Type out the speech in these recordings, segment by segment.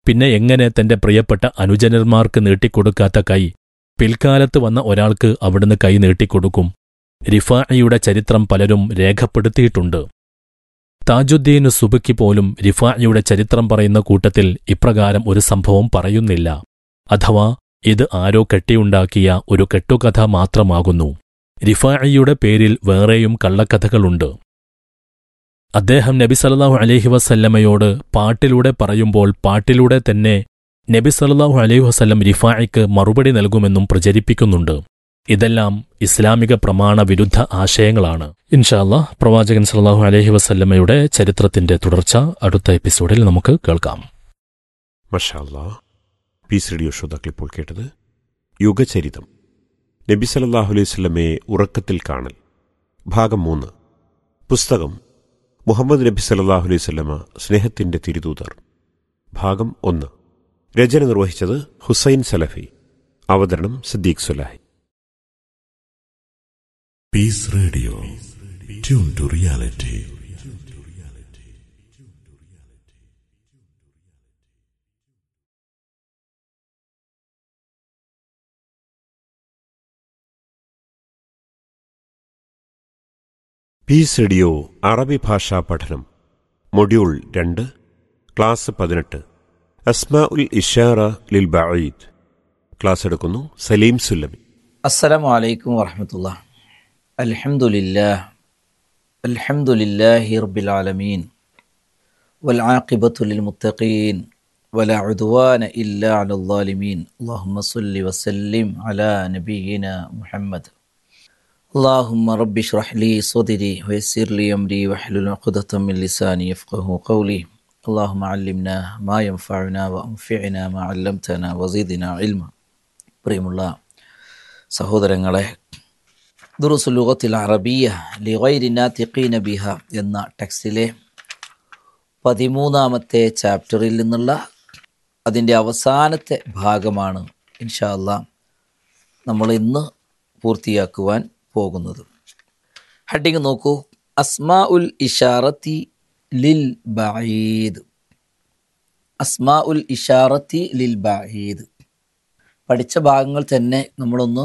പിന്നെ എങ്ങനെ തന്റെ പ്രിയപ്പെട്ട അനുജനന്മാർക്ക് നീട്ടിക്കൊടുക്കാത്ത കൈ പിൽക്കാലത്ത് വന്ന ഒരാൾക്ക് അവിടുന്ന് കൈ നീട്ടിക്കൊടുക്കും റിഫായിയുടെ ചരിത്രം പലരും രേഖപ്പെടുത്തിയിട്ടുണ്ട് താജുദ്ദീൻ സുബയ്ക്ക് പോലും റിഫായിയുടെ ചരിത്രം പറയുന്ന കൂട്ടത്തിൽ ഇപ്രകാരം ഒരു സംഭവം പറയുന്നില്ല അഥവാ ഇത് ആരോ കെട്ടിയുണ്ടാക്കിയ ഒരു കെട്ടുകഥ മാത്രമാകുന്നു റിഫായിയുടെ പേരിൽ വേറെയും കള്ളക്കഥകളുണ്ട് അദ്ദേഹം നബി സല്ലല്ലാഹു അലൈഹി വസല്ലമയോട് പാട്ടിലൂടെ പറയുമ്പോൾ പാട്ടിലൂടെ തന്നെ നബി സല്ലല്ലാഹു അലൈഹി വസല്ലം റിഫായിക്ക് മറുപടി നൽകുമെന്നും പ്രചരിപ്പിക്കുന്നുണ്ട് ഇതെല്ലാം ഇസ്ലാമിക പ്രമാണ വിരുദ്ധ ആശയങ്ങളാണ് ഇൻഷാല്ല പ്രവാചകൻ സല്ലല്ലാഹു അലൈഹി വസല്ലമയുടെ ചരിത്രത്തിന്റെ തുടർച്ച അടുത്ത എപ്പിസോഡിൽ നമുക്ക് കേൾക്കാം മഷാല്ല പീസ് റേഡിയോ ശ്രോതാക്കൾ ഇപ്പോൾ കേട്ടത് യുഗചരിതം നബി സല്ലല്ലാഹു അലൈഹി സ്വലമയെ ഉറക്കത്തിൽ കാണൽ ഭാഗം മൂന്ന് പുസ്തകം മുഹമ്മദ് നബി സല്ലല്ലാഹു അലൈഹി സ്വലമ സ്നേഹത്തിന്റെ തിരുദൂതർ ഭാഗം ഒന്ന് രചന നിർവഹിച്ചത് ഹുസൈൻ സലഫി അവതരണം Siddique Sulahi Peace Radio. Tune to reality. Peace Radio അറബി ഭാഷാ പഠനം മൊഡ്യൂൾ രണ്ട് ക്ലാസ് പതിനെട്ട് അസ്മാ ഉൽ ഇഷാറ ലിൽ ബഈദ് ക്ലാസ് എടുക്കുന്നു സലീം സുല്ലമി السلام عليكم ورحمة الله الحمد لله الحمد لله رب العالمين والعاقبة للمتقين ولا عدوان إلا على الظالمين اللهم صل وسلم على نبينا محمد اللهم رب اشرح لي صدري ويسر لي أمري واحلل عقدة من لساني يفقه قولي اللهم علمنا ما ينفعنا وانفعنا ما علمتنا وزدنا علما بريم الله സഹോദരങ്ങളെ ദുറുസുലുഖത്തിൽ അറബിയ ലിഗൈരി നാത്തിഖീന ബിഹ എന്ന ടെക്സ്റ്റിലെ പതിമൂന്നാമത്തെ ചാപ്റ്ററിൽ നിന്നുള്ള അതിൻ്റെ അവസാനത്തെ ഭാഗമാണ് ഇൻഷാ അല്ലാ നമ്മൾ ഇന്ന് പൂർത്തിയാക്കുവാൻ പോകുന്നത് ഹഡിങ് നോക്കൂ അസ്മാ ഉൽ ഇഷാറത്തി ലിൽ ബഈദ് അസ്മാ ഉൽ ഇഷാറത്തി ലിൽ ബഈദ് പഠിച്ച ഭാഗങ്ങൾ തന്നെ നമ്മളൊന്ന്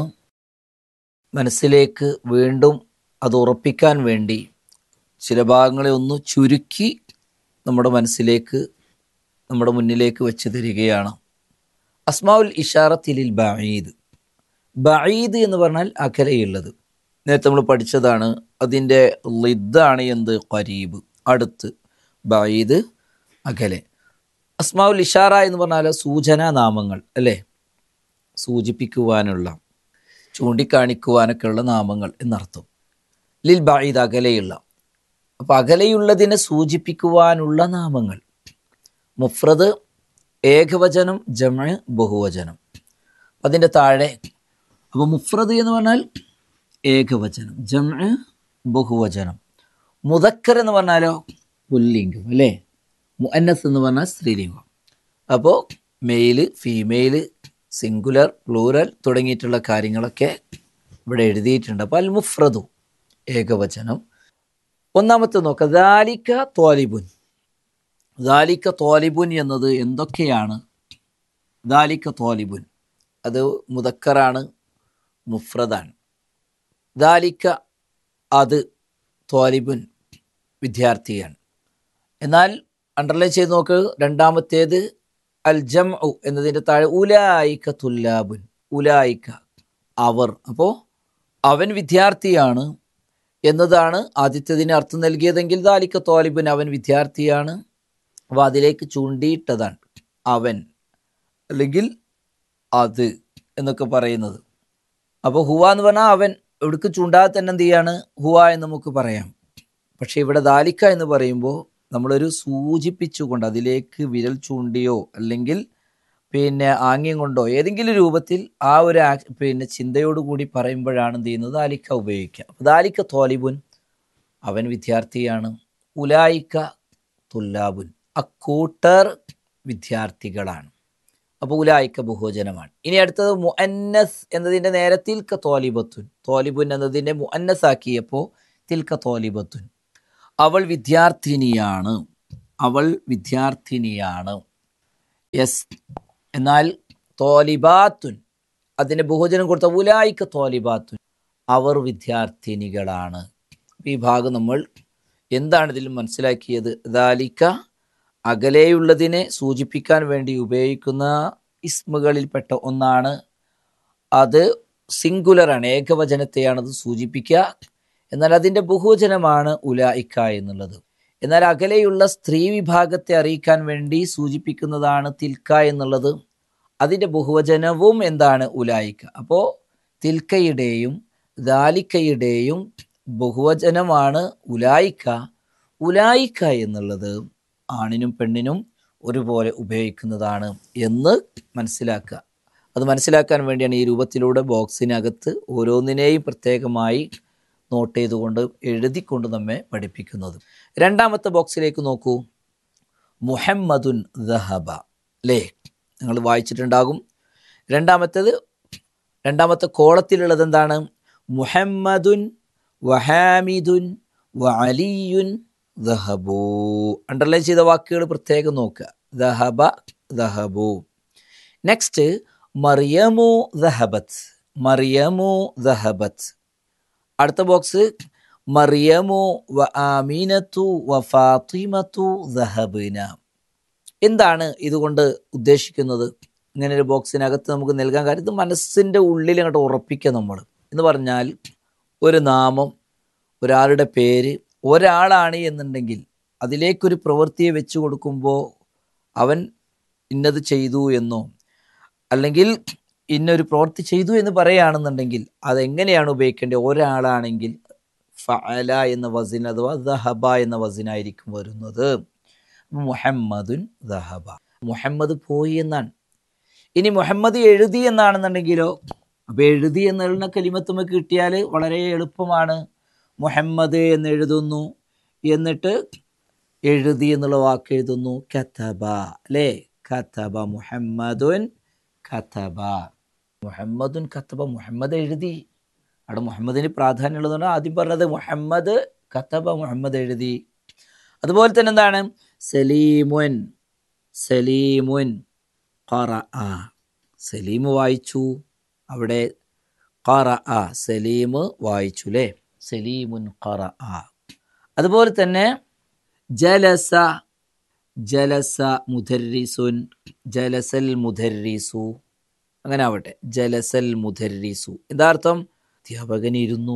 മനസ്സിലേക്ക് വീണ്ടും അത് ഉറപ്പിക്കാൻ വേണ്ടി ചില ഭാഗങ്ങളെ ഒന്ന് ചുരുക്കി നമ്മുടെ മനസ്സിലേക്ക് നമ്മുടെ മുന്നിലേക്ക് വെച്ച് തരികയാണ് അസ്മാഉൽ ഇഷാറത്തിലിൽ ബഈദ് ബഈദ് എന്ന് പറഞ്ഞാൽ അകലെയുള്ളത് നേരത്തെ നമ്മൾ പഠിച്ചതാണ് അതിൻ്റെ ലിദ്ദാണ് എന്ത് ഖരീബ് അടുത്ത് ബഈദ് അകലെ അസ്മാഉൽ ഇഷാറ എന്ന് പറഞ്ഞാൽ സൂചനാ നാമങ്ങൾ അല്ലേ സൂചിപ്പിക്കുവാനുള്ള ചൂണ്ടിക്കാണിക്കുവാനൊക്കെയുള്ള നാമങ്ങൾ എന്നർത്ഥം ലിൽ ബഈദ് അകലെയുള്ള അപ്പോൾ അകലെയുള്ളതിനെ സൂചിപ്പിക്കുവാനുള്ള നാമങ്ങൾ മുഫ്രദ് ഏകവചനം ജമ ബഹുവചനം അതിൻ്റെ താഴെ അപ്പോൾ മുഫ്രദ് എന്ന് പറഞ്ഞാൽ ഏകവചനം ജമ ബഹുവചനം മുദക്കർ എന്ന് പറഞ്ഞാലോ പുല്ലിംഗം അല്ലേ മുഅന്നസ് എന്ന് പറഞ്ഞാൽ സ്ത്രീലിംഗം അപ്പോൾ മെയില് ഫീമെയില് സിംഗുലർ പ്ലൂറൽ തുടങ്ങിയിട്ടുള്ള കാര്യങ്ങളൊക്കെ ഇവിടെ എഴുതിയിട്ടുണ്ട് അപ്പോൾ അൽ മുഫ്രദു ഏകവചനം ഒന്നാമത്തെ നോക്കുക ദാലിക്ക തോലിബുൻ ദാലിക്ക തോലിബുൻ എന്നത് എന്തൊക്കെയാണ് ദാലിക്ക തോലിബുൻ അത് മുതക്കറാണ് മുഫ്രദാണ് ദാലിക്ക അത് തോലിബുൻ വിദ്യാർത്ഥിയാണ് എന്നാൽ അണ്ടർലൈൻ ചെയ്ത് നോക്ക് രണ്ടാമത്തേത് അൽ ജം എന്നതിൻ്റെ താഴെ ഉലായിക്ക തുല്ലാബുൻ ഉലായിക്ക അവർ അപ്പോൾ അവൻ വിദ്യാർത്ഥിയാണ് എന്നതാണ് ആദ്യത്തേതിന് അർത്ഥം നൽകിയതെങ്കിൽ ദാലിക്ക തോലിബുൻ അവൻ വിദ്യാർത്ഥിയാണ് അപ്പോൾ അതിലേക്ക് ചൂണ്ടിയിട്ടതാണ് അവൻ അല്ലെങ്കിൽ അത് എന്നൊക്കെ പറയുന്നത് അപ്പോൾ ഹുവ എന്ന് പറഞ്ഞാൽ അവൻ എവിടേക്ക് ചൂണ്ടാതെ തന്നെ എന്ത് ചെയ്യാണ് ഹുവ എന്ന് നമുക്ക് പറയാം പക്ഷേ ഇവിടെ ദാലിക്ക എന്ന് പറയുമ്പോൾ നമ്മളൊരു സൂചിപ്പിച്ചുകൊണ്ട് അതിലേക്ക് വിരൽ ചൂണ്ടിയോ അല്ലെങ്കിൽ പിന്നെ ആംഗ്യം കൊണ്ടോ ഏതെങ്കിലും രൂപത്തിൽ ആ ഒരു ആക്- പിന്നെ ചിന്തയോടുകൂടി പറയുമ്പോഴാണ് എന്ത് ചെയ്യുന്നത് ദാലിക്ക ഉപയോഗിക്കുക അപ്പോൾ ദാലിക്ക തോലിബുൻ അവൻ വിദ്യാർത്ഥിയാണ് ഉലായിക്ക തുല്ലാബുൻ അക്കൂട്ടർ വിദ്യാർത്ഥികളാണ് അപ്പോൾ ഉലായിക്ക ബഹുവചനമാണ് ഇനി അടുത്തത് മുഅന്നസ് എന്നതിൻ്റെ നേരെ തിൽക്ക തോലിബത്തുൻ തോലിബുൻ എന്നതിൻ്റെ മുഅന്നസ് ആക്കിയപ്പോൾ തിൽക്ക തോലിബത്തുൻ അവൾ വിദ്യാർത്ഥിനിയാണ് അവൾ വിദ്യാർത്ഥിനിയാണ് യെസ് എന്നാൽ തോലിബാത്തുൻ അതിന് ബഹുജനം കൊടുത്ത ഉലായിക്ക തോലിബാത്തുൻ അവർ വിദ്യാർത്ഥിനികളാണ് ഈ ഭാഗം നമ്മൾ എന്താണ് ഇതിൽ മനസ്സിലാക്കിയത് ദാലിക്ക അകലെയുള്ളതിനെ സൂചിപ്പിക്കാൻ വേണ്ടി ഉപയോഗിക്കുന്ന ഇസ്മുകളിൽപ്പെട്ട ഒന്നാണ് അത് സിംഗുലറാണ് ഏകവചനത്തെയാണ് അത് സൂചിപ്പിക്കുക എന്നാൽ അതിൻ്റെ ബഹുവചനമാണ് ഉലായിക്ക എന്നുള്ളത് എന്നാൽ അകലെയുള്ള സ്ത്രീ വിഭാഗത്തെ അറിയിക്കാൻ വേണ്ടി സൂചിപ്പിക്കുന്നതാണ് തിൽക്ക എന്നുള്ളത് അതിൻ്റെ ബഹുവചനവും എന്താണ് ഉലായിക്ക അപ്പോൾ തിൽക്കയുടെയും ദാലിക്കയുടെയും ബഹുവചനമാണ് ഉലായിക്ക ഉലായിക്ക എന്നുള്ളത് ആണിനും പെണ്ണിനും ഒരുപോലെ ഉപയോഗിക്കുന്നതാണ് എന്ന് മനസ്സിലാക്കുക അത് മനസ്സിലാക്കാൻ വേണ്ടിയാണ് ഈ രൂപത്തിലൂടെ ബോക്സിനകത്ത് ഓരോന്നിനെയും പ്രത്യേകമായി നോട്ട് ചെയ്തുകൊണ്ട് എഴുതിക്കൊണ്ട് നമ്മെ പഠിപ്പിക്കുന്നത് രണ്ടാമത്തെ ബോക്സിലേക്ക് നോക്കൂ മുഹമ്മദുൻ ദഹബ അല്ലേ നിങ്ങൾ വായിച്ചിട്ടുണ്ടാകും രണ്ടാമത്തേത് രണ്ടാമത്തെ കോളത്തിലുള്ളത് എന്താണ് മുഹമ്മദുൻ വഹാമിദുൻ വഅലിയുൻ ദഹബു അണ്ടർലൈൻ ചെയ്ത വാക്കുകൾ പ്രത്യേകം നോക്കുക ദഹബ ദഹബു നെക്സ്റ്റ് മറിയമു ദഹബത്ത് മറിയമു ദഹബത്ത് അടുത്ത ബോക്സ് മറിയമു വ ആമീനത്തു വ ഫാത്തിമത്തു ദഹബിന എന്താണ് ഇതുകൊണ്ട് ഉദ്ദേശിക്കുന്നത് ഇങ്ങനെ ഒരു ബോക്സിനകത്ത് നമുക്ക് നൽകാൻ കാര്യം ഇത് മനസ്സിൻ്റെ ഉള്ളിൽ അങ്ങോട്ട് ഉറപ്പിക്കുക നമ്മൾ എന്ന് പറഞ്ഞാൽ ഒരു നാമം ഒരാളുടെ പേര് ഒരാളാണ് എന്നുണ്ടെങ്കിൽ അതിലേക്കൊരു പ്രവൃത്തിയെ വെച്ച് കൊടുക്കുമ്പോൾ അവൻ ഇന്നത് ചെയ്തു എന്നോ അല്ലെങ്കിൽ ഇന്നൊരു പ്രവൃത്തി ചെയ്തു എന്ന് പറയുകയാണെന്നുണ്ടെങ്കിൽ അതെങ്ങനെയാണ് ഉപയോഗിക്കേണ്ടത് ഒരാളാണെങ്കിൽ ഫഅല എന്ന വസിൻ അഥവാ ദഹബ എന്ന വസിനായിരിക്കും വരുന്നത് മുഹമ്മദുൻ ദഹബ മുഹമ്മദ് പോയി എന്നാണ് ഇനി മുഹമ്മദ് എഴുതി എന്നാണെന്നുണ്ടെങ്കിലോ അപ്പോൾ എഴുതി എന്നുള്ള കലിമത്ത് നമുക്ക് കിട്ടിയാൽ വളരെ എളുപ്പമാണ് മുഹമ്മദ് എന്ന് എഴുതുന്നു എന്നിട്ട് എഴുതി എന്നുള്ള വാക്ക് എഴുതുന്നു കഥബ അല്ലേ കഥബ മുഹമ്മദുൻ കഥബ മുഹമ്മദുൻ കഥബ മുഹമ്മദ് എഴുതി അവിടെ മുഹമ്മദിന് പ്രാധാന്യം ഉള്ളതുകൊണ്ട് ആദ്യം പറഞ്ഞത് മുഹമ്മദ് കഥബ മുഹമ്മദ് എഴുതി അതുപോലെ തന്നെ എന്താണ് സലീമുൻ സലീമുൻ ഖറ ആ സലീം വായിച്ചു അവിടെ ഖറ ആ സലീം വായിച്ചു അല്ലേ സലീമുൻ ഖറ ആ അതുപോലെ തന്നെ ജലസ ജലസ മുധരിസുൻ ജലസൽ മുധരിസു അങ്ങനെ ആവട്ടെ ജലസൽ മുധരിസു എന്താ അർത്ഥം അധ്യാപകൻ ഇരുന്നു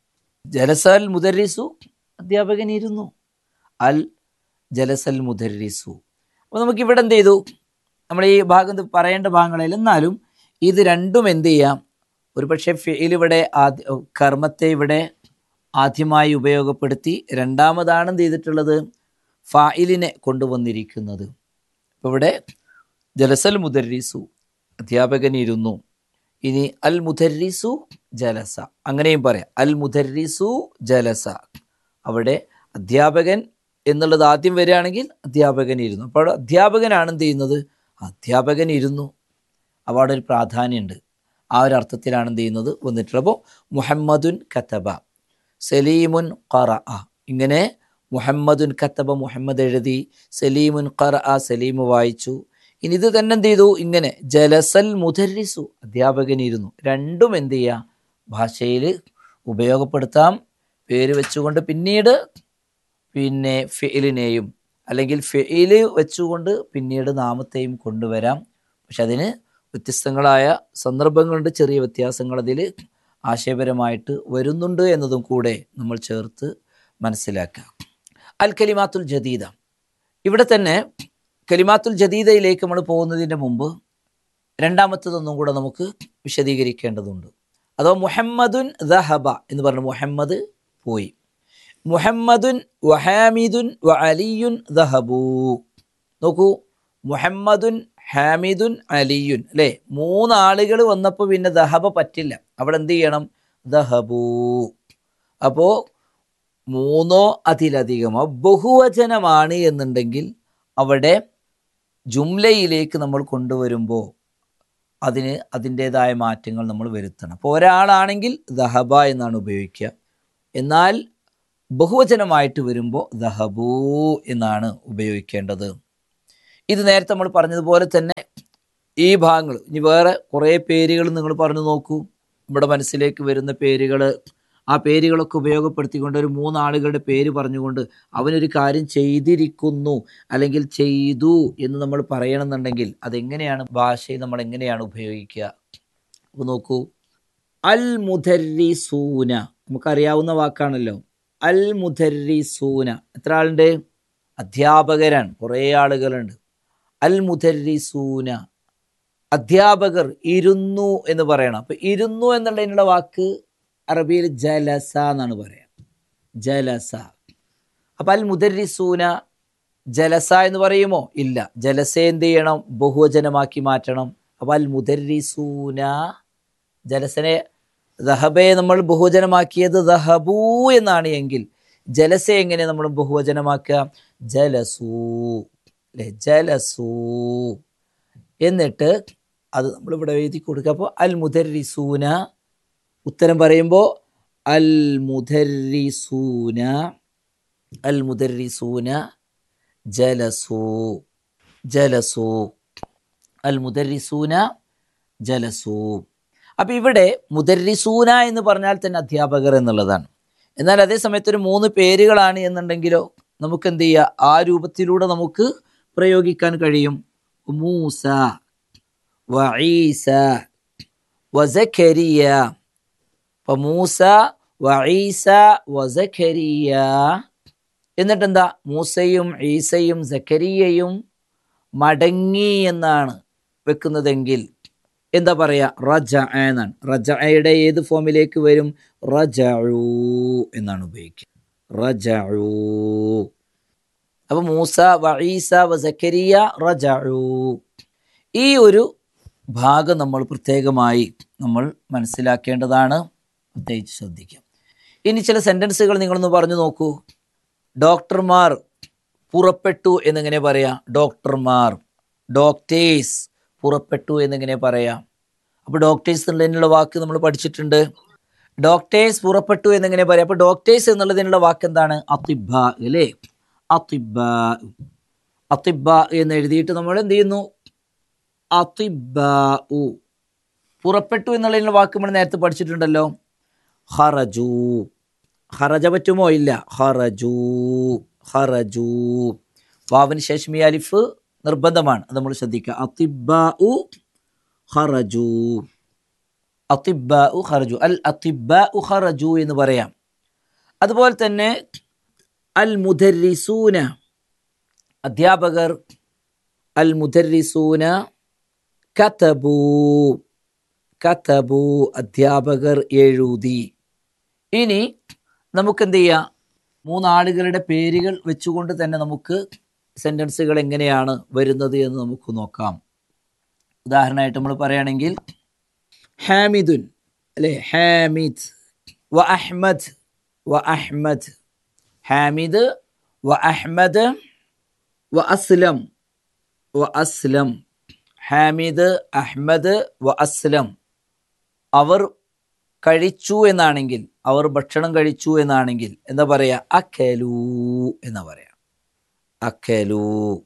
ജലസൽ മുദരിസു അധ്യാപകൻ ഇരുന്നു അൽ ജലസൽ മുദരിസു അപ്പോൾ നമുക്ക് ഇവിടെ എന്ത് ചെയ്തു നമ്മൾ ഈ ഭാഗത്ത് പറയേണ്ട ഭാഗങ്ങളിൽ എന്നാലും ഇത് രണ്ടും എന്ത് ചെയ്യാം ഒരു പക്ഷേ ഫെയിൽ ഇവിടെ ആദ്യ കർമ്മത്തെ ഇവിടെ ആദ്യമായി ഉപയോഗപ്പെടുത്തി രണ്ടാമതാണ് എന്ത് ചെയ്തിട്ടുള്ളത് ഫായിലിനെ കൊണ്ടുവന്നിരിക്കുന്നത് അപ്പോൾ ഇവിടെ ജലസൽ മുദരിസു അധ്യാപകൻ ഇരുന്നു ഇനി അൽ മുദരിസു ജലസ അങ്ങനെയും പറയാം അൽ മുദരിസു ജലസ അവിടെ അധ്യാപകൻ എന്നുള്ളത് ആദ്യം വരികയാണെങ്കിൽ അധ്യാപകൻ ഇരുന്നു അപ്പോൾ അധ്യാപകനാണ് എന്ത് ചെയ്യുന്നത് അധ്യാപകൻ ഇരുന്നു അപ്പോൾ അവിടെ ഒരു പ്രാധാന്യമുണ്ട് ആ ഒരു അർത്ഥത്തിലാണ് എന്ത് ചെയ്യുന്നത് വന്നിട്ടുള്ളത് അപ്പോൾ മുഹമ്മദുൻ കത്തബ സലീമുൻ ഖറ ഇങ്ങനെ മുഹമ്മദുൻ കത്തബ മുഹമ്മദ് എഴുതി സലീമുൻ ഖറ സലീം വായിച്ചു ഇനി ഇത് തന്നെ എന്ത് ചെയ്തു ഇങ്ങനെ ജലസൽ മുദരിസു അധ്യാപകൻ ഇരുന്നു രണ്ടും എന്ത് ചെയ്യുക ഭാഷയിൽ ഉപയോഗപ്പെടുത്താം പേര് വെച്ചുകൊണ്ട് പിന്നീട് പിന്നെ ഫെയിലിനെയും അല്ലെങ്കിൽ ഫെയില് വെച്ചുകൊണ്ട് പിന്നീട് നാമത്തെയും കൊണ്ടുവരാം പക്ഷെ അതിന് വ്യത്യസ്തങ്ങളായ സന്ദർഭങ്ങളുണ്ട് ചെറിയ വ്യത്യാസങ്ങൾ അതിൽ ആശയപരമായിട്ട് വരുന്നുണ്ട് എന്നതും കൂടെ നമ്മൾ ചേർത്ത് മനസ്സിലാക്കുക അൽ കലിമാത്തുൽ ജദീദ ഇവിടെ തന്നെ കലിമാത്തുൽ ജദീദയിലേക്ക് നമ്മൾ പോകുന്നതിൻ്റെ മുമ്പ് രണ്ടാമത്തതൊന്നും കൂടെ നമുക്ക് വിശദീകരിക്കേണ്ടതുണ്ട് അഥവാ മുഹമ്മദുൻ ദഹബ എന്ന് പറഞ്ഞു മുഹമ്മദ് പോയി മുഹമ്മദുൻ വഹാമിദുൻ വ അലിയുൻ ദഹബു നോക്കൂ മുഹമ്മദുൻ ഹാമിദുൻ അലിയുൻ അല്ലേ മൂന്നാളുകൾ വന്നപ്പോൾ പിന്നെ ദഹബ പറ്റില്ല അവിടെ എന്ത് ചെയ്യണം ദഹബു അപ്പോൾ മൂന്നോ അതിലധികമോ ബഹുവചനമാണ് എന്നുണ്ടെങ്കിൽ അവിടെ ജുംലയിലേക്ക് നമ്മൾ കൊണ്ടുവരുമ്പോൾ അതിന് അതിൻ്റേതായ മാറ്റങ്ങൾ നമ്മൾ വരുത്തണം അപ്പോൾ ഒരാളാണെങ്കിൽ ദഹബ എന്നാണ് ഉപയോഗിക്കുക എന്നാൽ ബഹുവചനമായിട്ട് വരുമ്പോൾ ദഹബൂ എന്നാണ് ഉപയോഗിക്കേണ്ടത് ഇത് നേരത്തെ നമ്മൾ പറഞ്ഞതുപോലെ തന്നെ ഈ ഭാഗങ്ങൾ ഇനി വേറെ കുറേ പേരുകൾ നിങ്ങൾ പറഞ്ഞു നോക്കൂ നമ്മുടെ മനസ്സിലേക്ക് വരുന്ന പേരുകൾ ആ പേരുകളൊക്കെ ഉപയോഗപ്പെടുത്തിക്കൊണ്ട് ഒരു മൂന്നാളുകളുടെ പേര് പറഞ്ഞുകൊണ്ട് അവനൊരു കാര്യം ചെയ്തിരിക്കുന്നു അല്ലെങ്കിൽ ചെയ്തു എന്ന് നമ്മൾ പറയണമെന്നുണ്ടെങ്കിൽ അതെങ്ങനെയാണ് ഭാഷയിൽ നമ്മൾ എങ്ങനെയാണ് ഉപയോഗിക്കുക അപ്പോൾ നോക്കൂ അൽ മുധരിസൂന നമുക്കറിയാവുന്ന വാക്കാണല്ലോ അൽ മുധരിസൂന എത്ര ആളുണ്ട് അധ്യാപകരാണ് കുറേ ആളുകളുണ്ട് അൽ മുധരിസൂന അധ്യാപകർ ഇരുന്നു എന്ന് പറയണം അപ്പൊ ഇരുന്നു എന്നുള്ളതിനുള്ള വാക്ക് അറബിയിൽ ജലസ എന്നാണ് പറയാം ജലസ അപ്പൊ അൽ മുദരിസൂന ജലസ എന്ന് പറയുമോ ഇല്ല ജലസ എന്ത് ചെയ്യണം ബഹുവചനമാക്കി മാറ്റണം അപ്പൊ അൽ മുദരിസൂന ജലസനെ ദഹബയെ നമ്മൾ ബഹുവചനമാക്കിയത് ദഹബൂ എന്നാണ് എങ്കിൽ ജലസ എങ്ങനെ നമ്മൾ ബഹുവചനമാക്കുക ജലസൂ അല്ലെ ജലസൂ എന്നിട്ട് അത് നമ്മൾ ഇവിടെ എഴുതി കൊടുക്കുക അപ്പോൾ അൽ മുദരിസൂന ഉത്തരം പറയുമ്പോൾ അൽ മുദരിസൂന അൽ മുദരിസൂന ജലസു ജലസു അൽ മുദരിസൂന ജലസു അപ്പം ഇവിടെ മുദരിസൂന എന്ന് പറഞ്ഞാൽ തന്നെ അധ്യാപകർ എന്നുള്ളതാണ് എന്നാൽ അതേ സമയത്ത് ഒരു മൂന്ന് പേരുകളാണ് എന്നുണ്ടെങ്കിലോ നമുക്ക് എന്ത് ചെയ്യുക ആ രൂപത്തിലൂടെ നമുക്ക് പ്രയോഗിക്കാൻ കഴിയും മൂസ വഈസ വസക്കരിയ അപ്പൊ മൂസ വഈസ വസക്കരിയ എന്നിട്ട് എന്താ മൂസയും ഈസയും സക്കരിയയും മടങ്ങി എന്നാണ് വെക്കുന്നതെങ്കിൽ എന്താ പറയാ റജ എന്നാണ് റജയുടെ ഏത് ഫോമിലേക്ക് വരും റജഉ എന്നാണ് ഉപയോഗിക്കുക റജഉ അപ്പൊ മൂസ വഈസ വസക്കരിയ റജഉ ഈ ഒരു ഭാഗം നമ്മൾ പ്രത്യേകമായി നമ്മൾ മനസ്സിലാക്കേണ്ടതാണ് പ്രത്യേകിച്ച് ശ്രദ്ധിക്കാം ഇനി ചില സെന്റൻസുകൾ നിങ്ങളൊന്ന് പറഞ്ഞു നോക്കൂ ഡോക്ടർമാർ പുറപ്പെട്ടു എന്നിങ്ങനെ പറയാം ഡോക്ടർമാർ ഡോക്ടേഴ്സ് പുറപ്പെട്ടു എന്നിങ്ങനെ പറയാം അപ്പോൾ ഡോക്ടേഴ്സ് എന്നുള്ളതിനുള്ള വാക്ക് നമ്മൾ പഠിച്ചിട്ടുണ്ട് ഡോക്ടേഴ്സ് പുറപ്പെട്ടു എന്നിങ്ങനെ പറയാം അപ്പോൾ ഡോക്ടേഴ്സ് എന്നുള്ളതിനുള്ള വാക്ക് എന്താണ് അതിബ അല്ലേ അതിബ അതിബ എന്ന് എഴുതിയിട്ട് നമ്മൾ എന്ത് ചെയ്യുന്നു അതിബാഉ പുറപ്പെട്ടു എന്നുള്ളതിനുള്ള വാക്ക് നമ്മൾ നേരത്തെ പഠിച്ചിട്ടുണ്ടല്ലോ ഹറജു ഹറജ പറ്റുമോ ഇല്ല ഹറജു ഹറജു വാവിന് ശേഷം ഈ അലിഫ് നിർബന്ധമാണ് അത് നമ്മൾ ശ്രദ്ധിക്കുക അതിബാഉ ഹറജു അതിബാഉ ഹറജു അൽ അതിബാഉ ഹറജു എന്ന് പറയാം അതുപോലെ തന്നെ അൽ മുദരിസൂന അധ്യാപകർ അൽ മുദരിസൂന കതബു കതബു അധ്യാപകർ എഴുതി ഇനി നമുക്ക് എന്ത് ചെയ്യാം മൂന്നാളുകളുടെ പേരുകൾ വെച്ചുകൊണ്ട് തന്നെ നമുക്ക് സെൻറ്റൻസുകൾ എങ്ങനെയാണ് വരുന്നത് എന്ന് നമുക്ക് നോക്കാം ഉദാഹരണമായിട്ട് നമ്മൾ പറയുകയാണെങ്കിൽ ഹാമിദുൻ അല്ലെ ഹാമിദ് വ അഹ്മദ് വ അഹ്മദ് ഹാമിദ് വ അഹ്മദ് വ അസ്ലം വ അസ്ലം ഹാമിദ് അഹ്മദ് വ അസ്ലം അവർ കഴിച്ചു എന്നാണെങ്കിൽ അവർ ഭക്ഷണം കഴിച്ചു എന്നാണെങ്കിൽ എന്താ പറയാ അക്കലു എന്നാ പറയാ അക്കലു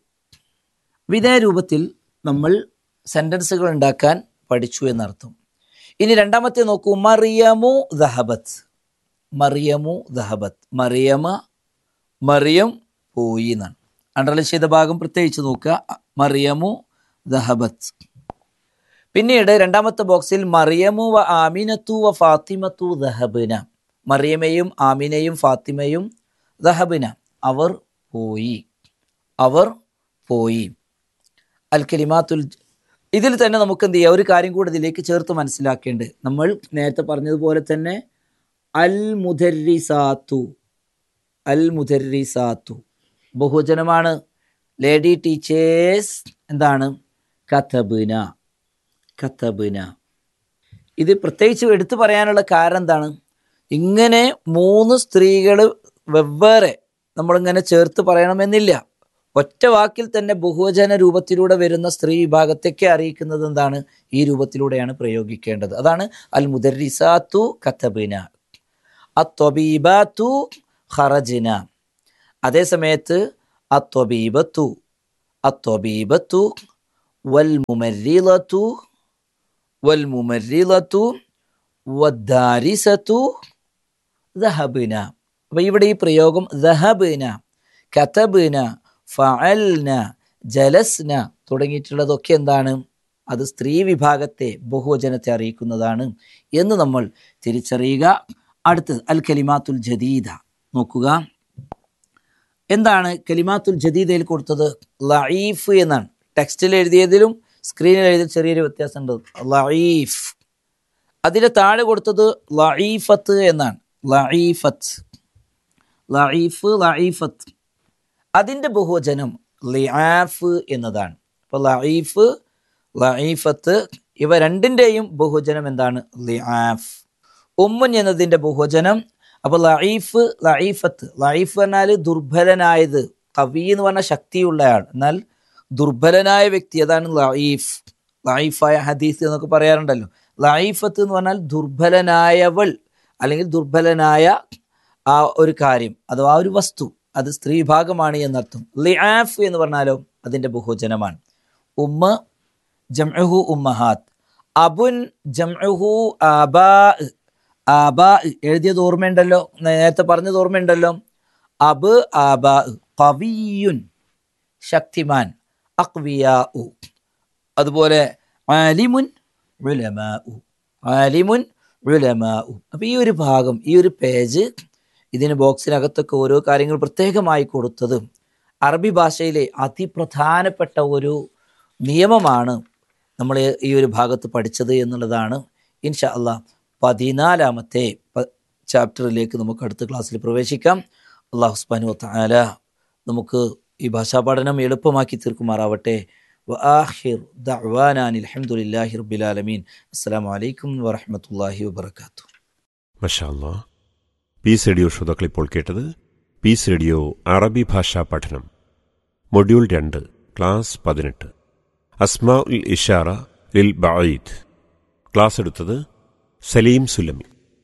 വിധേയ രൂപത്തിൽ നമ്മൾ സെന്റൻസുകൾ ഉണ്ടാക്കാൻ പഠിച്ചു എന്നർത്ഥം ഇനി രണ്ടാമത്തെ നോക്കൂ മറിയമു ദഹബത്ത് മറിയമു ദഹബത്ത് മറിയമ മറിയം പോയി എന്നാണ് അണ്ടർലൈൻ ചെയ്ത ഭാഗം പ്രത്യേകിച്ച് നോക്കുക മറിയമു ദഹബത്ത് പിന്നീട് രണ്ടാമത്തെ ബോക്സിൽ മറിയമു വ ആമിനത്തു വ ഫാത്തിമത്തു ദഹബിന മറിയമയും ആമിനയും ഫാത്തിമയും ദഹബിന അവർ പോയി അവർ പോയി അൽ കലിമാത്തുൽ ഇതിൽ തന്നെ നമുക്ക് എന്ത് ചെയ്യാം ഒരു കാര്യം കൂടി ഇതിലേക്ക് ചേർത്ത് മനസ്സിലാക്കേണ്ടത് നമ്മൾ നേരത്തെ പറഞ്ഞതുപോലെ തന്നെ അൽ മുദരിസാത്തു അൽ മുദരിസാത്തു ബഹുജനമാണ് ലേഡി ടീച്ചേഴ്സ് എന്താണ് കഥബിന കഥബിന ഇത് പ്രത്യേകിച്ച് എടുത്തു പറയാനുള്ള കാരണം എന്താണ് ഇങ്ങനെ മൂന്ന് സ്ത്രീകൾ വെവ്വേറെ നമ്മളിങ്ങനെ ചേർത്ത് പറയണമെന്നില്ല ഒറ്റ വാക്കിൽ തന്നെ ബഹുവചന രൂപത്തിലൂടെ വരുന്ന സ്ത്രീ വിഭാഗത്തൊക്കെ അറിയിക്കുന്നത് എന്താണ് ഈ രൂപത്തിലൂടെയാണ് പ്രയോഗിക്കേണ്ടത് അതാണ് അൽ മുദരിസാത്തു കഥബിന അത്വബീബാത്തു ഖറജിന അതേ സമയത്ത് അത്വബീബത്തു അത്വബീബത്തു വൽ മുമരിലത്തു വൽ മുമരിലത്തു വദ്ദാരിസത്തു ദഹബിന അപ്പോൾ ഇവിടെ ഈ പ്രയോഗം ദഹബിന കതബിന ഫഅൽന ജലസ്ന തുടങ്ങിയിട്ടുള്ളതൊക്കെ എന്താണ് അത് സ്ത്രീ വിഭാഗത്തെ ബഹുവചനത്തെ അറിയിക്കുന്നതാണ് എന്ന് നമ്മൾ തിരിച്ചറിയുക അടുത്തത് അൽ കലിമാത്തുൽ ജദീദ നോക്കുക എന്താണ് കലിമാത്തുൽ ജദീദയിൽ കൊടുത്തത് ലഈഫ് എന്നാണ് ടെക്സ്റ്റിൽ എഴുതിയതിലും സ്ക്രീനിൽ എഴുതിയ ചെറിയൊരു വ്യത്യാസമുണ്ട് ലഈഫ് അതിൻ്റെ താഴെ കൊടുത്തത് ലഈഫത്ത് എന്നാണ് ലഈഫത്ത് ലഈഫ് ലഈഫത്ത് അതിൻ്റെ ബഹുവചനം ലിആഫ് എന്നതാണ് അപ്പോൾ ലഈഫ് ലഈഫത്ത് ഇവ രണ്ടിൻ്റെയും ബഹുവചനം എന്താണ് ലിആഫ് ഉമ്മുൻ എന്നതിൻ്റെ ബഹുവചനം അപ്പോൾ ലഈഫ് ലഈഫത്ത് ലഈഫ് എന്നാൽ ദുർബലനായത് കവി എന്ന് പറഞ്ഞാൽ ശക്തിയുള്ളയാൾ എന്നാൽ ദുർബലനായ വ്യക്തി അതാണ് ലഈഫ് ലഈഫായ ഹദീസ് എന്നൊക്കെ പറയാറുണ്ടല്ലോ ലഈഫത്ത് എന്ന് പറഞ്ഞാൽ ദുർബലനായവൾ അല്ലെങ്കിൽ ദുർബലനായ ആ ഒരു കാര്യം അഥവാ ഒരു വസ്തു അത് സ്ത്രീ ഭാഗമാണ് എന്നർത്ഥം ലിആഫ് എന്ന് പറഞ്ഞാലോ അതിൻ്റെ ബഹുവചനമാണ് ഉമ്മ ജംഉഹു ഉമ്മഹാത്ത് അബുൻ ജംഉഹു ആബാ ആബാ എഴുതിയത് ഓർമ്മയുണ്ടല്ലോ നേരത്തെ പറഞ്ഞത് ഓർമ്മയുണ്ടല്ലോ അബ് ആബാ കവിയുൻ ശക്തിമാൻ അക്വിയാ അതുപോലെ ആലിമുൻ ഉലമാ ആലിമുൻ ഉലമാ അപ്പം ഈ ഒരു ഭാഗം ഈ ഒരു പേജ് ഇതിന് ബോക്സിനകത്തൊക്കെ ഓരോ കാര്യങ്ങൾ പ്രത്യേകമായി കൊടുത്തത് അറബി ഭാഷയിലെ അതിപ്രധാനപ്പെട്ട ഒരു നിയമമാണ് നമ്മൾ ഈ ഒരു ഭാഗത്ത് പഠിച്ചത് എന്നുള്ളതാണ് ഇൻഷാ അള്ളാ പതിനാലാമത്തെ ചാപ്റ്ററിലേക്ക് നമുക്ക് അടുത്ത ക്ലാസ്സിൽ പ്രവേശിക്കാം അള്ളാഹു സുബ്ഹാനഹു വതആല നമുക്ക് ഈ ഭാഷാ പഠനം എളുപ്പമാക്കി തീർക്കുമാറാവട്ടെ വആഖിർ ദഅ്വാനാ അൽഹംദുലില്ലാഹി റബ്ബിൽ ആലമീൻ അസ്സലാമു അലൈക്കും വറഹ്മത്തുള്ളാഹി വബറകാതുഹു മഷാല്ലാ പീസ് റേഡിയോ ശ്രോതാക്കൾ ഇപ്പോൾ കേട്ടത് പീസ് റേഡിയോ അറബി ഭാഷാ പഠനം മൊഡ്യൂൾ രണ്ട് ക്ലാസ് പതിനെട്ട് അസ്മാ ഉൽ ഇഷാറ ലിൽ ബഈദ് ക്ലാസ് എടുത്തത് സലീം സുലമി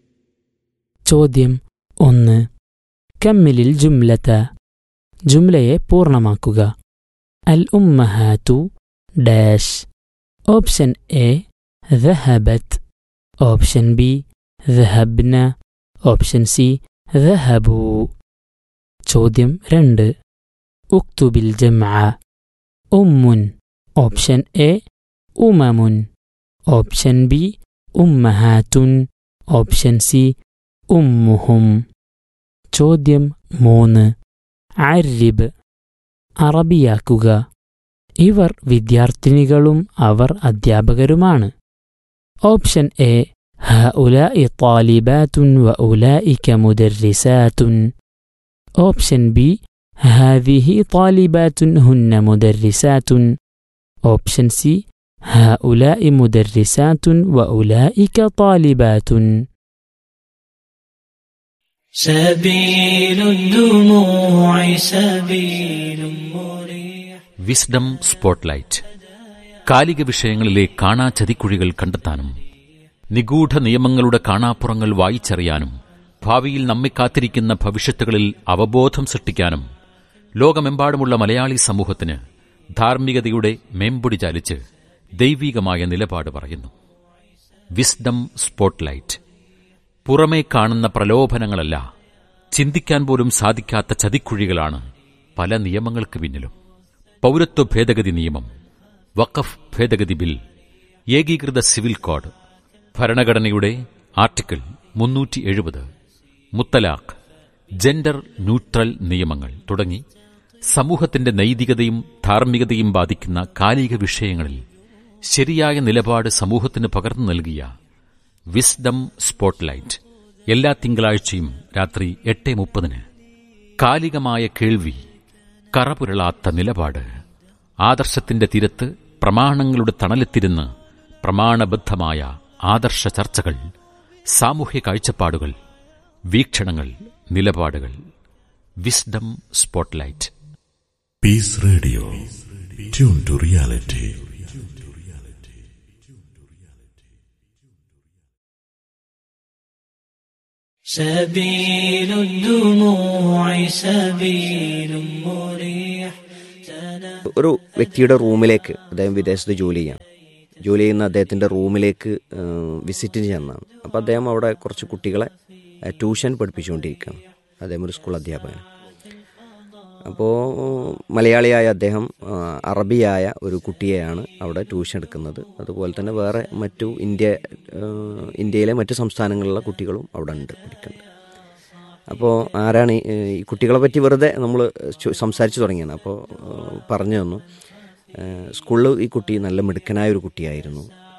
ചോദ്യം ഒന്ന് കമ്മിലിൽ ജുംലത ജുംലയെ പൂർണ്ണമാക്കുക അൽ ഉമ്മഹാത്തു dash option A ذهبت option B ذهبنا option C ذهبوا ചോദ്യം രണ്ട് ഉക്തുബിൽ ജംഅ ഉമ്മുൻ ഓപ്ഷൻ എ ഉമമുൻ ഓപ്ഷൻ ബി ഉമ്മഹാത്തുൻ ഓപ്ഷൻ സി ഉമ്മുഹും ചോദ്യം മൂന്ന് അരിബ് അറബിയാക്കുക ഇവർ വിദ്യാർത്ഥിനികളും അവർ അധ്യാപകരുമാണ് option A هؤلاء طالبات وأولئك مدرسات option B هذه طالبات هن مدرسات option C هؤلاء مدرسات وأولئك طالبات سبيل الدموع سبيل مريح Wisdom Spotlight കാലിക വിഷയങ്ങളിലെ കാണാ ചതിക്കുഴികൾ കണ്ടെത്താനും നിഗൂഢ നിയമങ്ങളുടെ കാണാപ്പുറങ്ങൾ വായിച്ചറിയാനും ഭാവിയിൽ നമ്മെ കാത്തിരിക്കുന്ന ഭവിഷ്യത്തുകളിൽ അവബോധം സൃഷ്ടിക്കാനും ലോകമെമ്പാടുമുള്ള മലയാളി സമൂഹത്തിന് ധാർമ്മികതയുടെ മേമ്പൊടി ചാലിച്ച് ദൈവീകമായ നിലപാട് പറയുന്നു വിസ്ഡം സ്പോട്ട്ലൈറ്റ് പുറമേ കാണുന്ന പ്രലോഭനങ്ങളല്ല ചിന്തിക്കാൻ പോലും സാധിക്കാത്ത ചതിക്കുഴികളാണ് പല നിയമങ്ങൾക്ക് പിന്നിലും പൗരത്വ ഭേദഗതി നിയമം വഖഫ് ഭേദഗതി ബിൽ ഏകീകൃത സിവിൽ കോഡ് ഭരണഘടനയുടെ ആർട്ടിക്കിൾ മുന്നൂറ്റി എഴുപത് മുത്തലാഖ് ജെൻഡർ ന്യൂട്രൽ നിയമങ്ങൾ തുടങ്ങി സമൂഹത്തിന്റെ നൈതികതയും ധാർമ്മികതയും ബാധിക്കുന്ന കാലിക വിഷയങ്ങളിൽ ശരിയായ നിലപാട് സമൂഹത്തിന് പകർന്നു നൽകിയ വിസ്ഡം സ്പോട്ട്ലൈറ്റ് എല്ലാ തിങ്കളാഴ്ചയും രാത്രി എട്ട് മുപ്പതിന് കാലികമായ കേൾവി കറപുരളാത്ത നിലപാട് ആദർശത്തിന്റെ തീരത്ത് പ്രമാണങ്ങളുടെ തണലെത്തിരുന്ന് പ്രമാണബദ്ധമായ ആദർശ ചർച്ചകൾ സാമൂഹ്യ കാഴ്ചപ്പാടുകൾ വീക്ഷണങ്ങൾ നിലപാടുകൾ Wisdom Spotlight Peace Radio. Tune to reality. سبيل الدموع سبيل مريح تنهى ഒരു വ്യക്തിയുടെ റൂമിലേക്ക് അദ്ദേഹം വിദേശത്ത് ജോലി ചെയ്യാണ് ജോലി ചെയ്യുന്ന അദ്ദേഹത്തിൻ്റെ റൂമിലേക്ക് വിസിറ്റിന് ചെന്നാണ് അപ്പോൾ അദ്ദേഹം അവിടെ കുറച്ച് കുട്ടികളെ ഏഹ്, ട്യൂഷൻ പഠിപ്പിച്ചുകൊണ്ടിരിക്കുകയാണ് അദ്ദേഹം ഒരു സ്കൂൾ അധ്യാപകൻ അപ്പോൾ മലയാളിയായ അദ്ദേഹം ആ, അറബിയായ ഒരു കുട്ടിയെയാണ് അവിടെ ട്യൂഷൻ എടുക്കുന്നത് അതുപോലെ തന്നെ വേറെ മറ്റു ഇന്ത്യ ആ, ഇന്ത്യയിലെ മറ്റു സംസ്ഥാനങ്ങളിലുള്ള കുട്ടികളും അവിടെ ഉണ്ട് പഠിക്കുന്നുണ്ട് അപ്പോൾ ആരാണ് ഈ ഈ കുട്ടികളെ പറ്റി വെറുതെ നമ്മൾ സംസാരിച്ച് തുടങ്ങിയാണ് അപ്പോൾ പറഞ്ഞു തന്നു ഏഹ് സ്കൂളിൽ ഈ കുട്ടി നല്ല മിടുക്കനായ ഒരു കുട്ടിയായിരുന്നു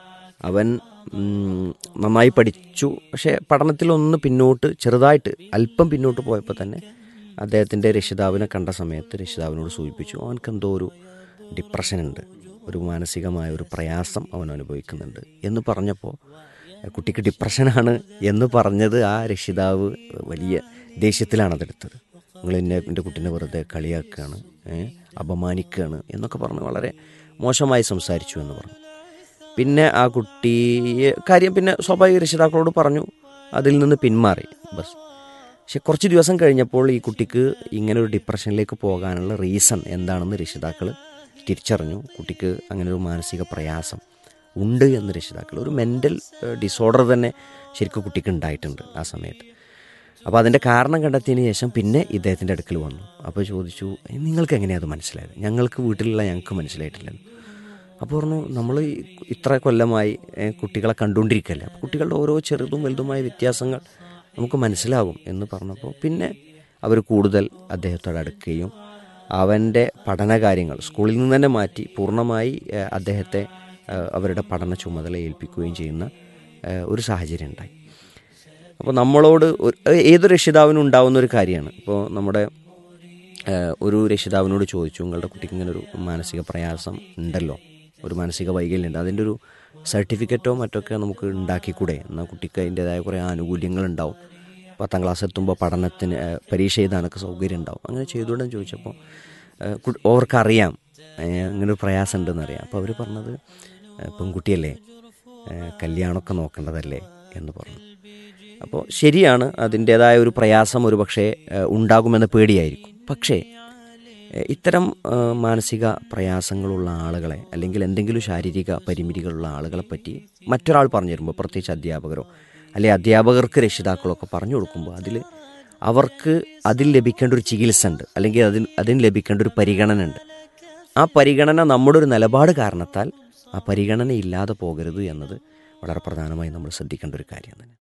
അവൻ ഉം, നന്നായി പഠിച്ചു പക്ഷേ പഠനത്തിലൊന്ന് പിന്നോട്ട് ചെറുതായിട്ട് അല്പം പിന്നോട്ട് പോയപ്പോൾ തന്നെ അദ്ദേഹത്തിൻ്റെ രക്ഷിതാവിനെ കണ്ട സമയത്ത് രക്ഷിതാവിനോട് സൂചിപ്പിച്ചു അവനക്ക് എന്തോ ഒരു ഡിപ്രഷൻ ഉണ്ട് ഒരു മാനസികമായ ഒരു പ്രയാസം അവൻ അനുഭവിക്കുന്നുണ്ട് എന്ന് പറഞ്ഞപ്പോൾ കുട്ടിക്ക് ഡിപ്രഷനാണ് എന്ന് പറഞ്ഞത് ആ രക്ഷിതാവ് വലിയ ദേഷ്യത്തിലാണ് അതെടുത്തത് നിങ്ങൾ എന്നെ എൻ്റെ കുട്ടീനെ വെറുതെ കളിയാക്കുകയാണ് ഏ, അപമാനിക്കുകയാണ് എന്നൊക്കെ പറഞ്ഞ് വളരെ മോശമായി സംസാരിച്ചു എന്ന് പറഞ്ഞു പിന്നെ ആ കുട്ടിയെ കാര്യം പിന്നെ സ്വാഭാവിക രക്ഷിതാക്കളോട് പറഞ്ഞു അതിൽ നിന്ന് പിന്മാറി ബസ് പക്ഷെ കുറച്ച് ദിവസം കഴിഞ്ഞപ്പോൾ ഈ കുട്ടിക്ക് ഇങ്ങനെ ഒരു ഡിപ്രഷനിലേക്ക് പോകാനുള്ള റീസൺ എന്താണെന്ന് രക്ഷിതാക്കൾ തിരിച്ചറിഞ്ഞു കുട്ടിക്ക് അങ്ങനെ ഒരു മാനസിക പ്രയാസം ഉണ്ട് എന്ന് രക്ഷിതാക്കൾ ഒരു മെൻ്റൽ ഡിസോർഡർ തന്നെ ശരിക്കും കുട്ടിക്ക് ഉണ്ടായിട്ടുണ്ട് ആ സമയത്ത് അപ്പോൾ അതിൻ്റെ കാരണം കണ്ടെത്തിയതിന് ശേഷം പിന്നെ ഇദ്ദേഹത്തിൻ്റെ അടുക്കൽ വന്നു അപ്പോൾ ചോദിച്ചു "ഏ, നിങ്ങൾക്ക് എങ്ങനെയാണ് അത് മനസ്സിലായത് ഞങ്ങൾക്ക് വീട്ടിലുള്ള ഞങ്ങൾക്ക് മനസ്സിലായിട്ടില്ലല്ലോ അപ്പോൾ പറഞ്ഞു നമ്മൾ ഇത്ര കൊല്ലമായി ഏ, കുട്ടികളെ കണ്ടുകൊണ്ടിരിക്കല്ലേ അപ്പോൾ കുട്ടികളുടെ ഓരോ ചെറുതും വലുതുമായ വ്യത്യാസങ്ങൾ നമുക്ക് മനസ്സിലാകും എന്ന് പറഞ്ഞപ്പോൾ പിന്നെ അവർ കൂടുതൽ അദ്ദേഹത്തോട് അടുക്കുകയും അവൻ്റെ പഠനകാര്യങ്ങൾ സ്കൂളിൽ നിന്ന് തന്നെ മാറ്റി പൂർണ്ണമായി ഏ, അദ്ദേഹത്തെ ഏ, അവരുടെ പഠന ചുമതല ഏൽപ്പിക്കുകയും ചെയ്യുന്ന ഏ, ഒരു സാഹചര്യം ഉണ്ടായി അപ്പോൾ നമ്മളോട് ഒരു- ഏതൊരു രക്ഷിതാവിനും ഉണ്ടാവുന്ന ഒരു കാര്യമാണ് ഇപ്പോൾ നമ്മുടെ ഏഹ്, ഒരു രക്ഷിതാവിനോട് ചോദിച്ചു നിങ്ങളുടെ കുട്ടിക്ക് ഇങ്ങനെ ഒരു മാനസിക പ്രയാസം ഉണ്ടല്ലോ ഒരു മാനസിക വൈകല്യം ഉണ്ട് അതിൻ്റെ ഒരു സർട്ടിഫിക്കറ്റോ മറ്റൊക്കെ നമുക്ക് ഉണ്ടാക്കിക്കൂടെ എന്നാൽ കുട്ടിക്ക് അതിൻ്റെതായ കുറേ ആനുകൂല്യങ്ങൾ ഉണ്ടാവും പത്താം ക്ലാസ് എത്തുമ്പോൾ പഠനത്തിന് ഏഹ്, പരീക്ഷ എഴുതാനൊക്കെ സൗകര്യം ഉണ്ടാവും അങ്ങനെ ചെയ്തുകൊണ്ടെന്ന് ചോദിച്ചപ്പോൾ ഏഹ്, കു- അവർക്കറിയാം ഏഹ്, അങ്ങനെ ഒരു പ്രയാസം ഉണ്ടെന്ന് അറിയാം അപ്പോൾ അവർ പറഞ്ഞത് ഏഹ്, പെൺകുട്ടിയല്ലേ ഏഹ്, കല്യാണമൊക്കെ നോക്കേണ്ടതല്ലേ എന്ന് പറഞ്ഞു അപ്പോൾ ശരിയാണ് അതിൻ്റേതായ ഒരു പ്രയാസം ഒരു പക്ഷേ ഏഹ്, ഉണ്ടാകുമെന്ന പേടിയായിരിക്കും പക്ഷേ ഏഹ്, ഇത്തരം ഏഹ്, മാനസിക പ്രയാസങ്ങളുള്ള ആളുകളെ അല്ലെങ്കിൽ എന്തെങ്കിലും ശാരീരിക പരിമിതികളുള്ള ആളുകളെ പറ്റി മറ്റൊരാൾ പറഞ്ഞു തരുമ്പോൾ പ്രത്യേകിച്ച് അധ്യാപകരോ അല്ലെങ്കിൽ അധ്യാപകർക്ക് രക്ഷിതാക്കളോ ഒക്കെ പറഞ്ഞു കൊടുക്കുമ്പോൾ അതിൽ അവർക്ക് അതിൽ ലഭിക്കേണ്ട ഒരു ചികിത്സ ഉണ്ട് അല്ലെങ്കിൽ അതിൽ അതിന് ലഭിക്കേണ്ട ഒരു പരിഗണന ഉണ്ട് ആ പരിഗണന നമ്മുടെ ഒരു നിലപാട് കാരണത്താൽ ആ പരിഗണന ഇല്ലാതെ പോകരുത് എന്നത് വളരെ പ്രധാനമായി നമ്മൾ ശ്രദ്ധിക്കേണ്ട ഒരു കാര്യം തന്നെ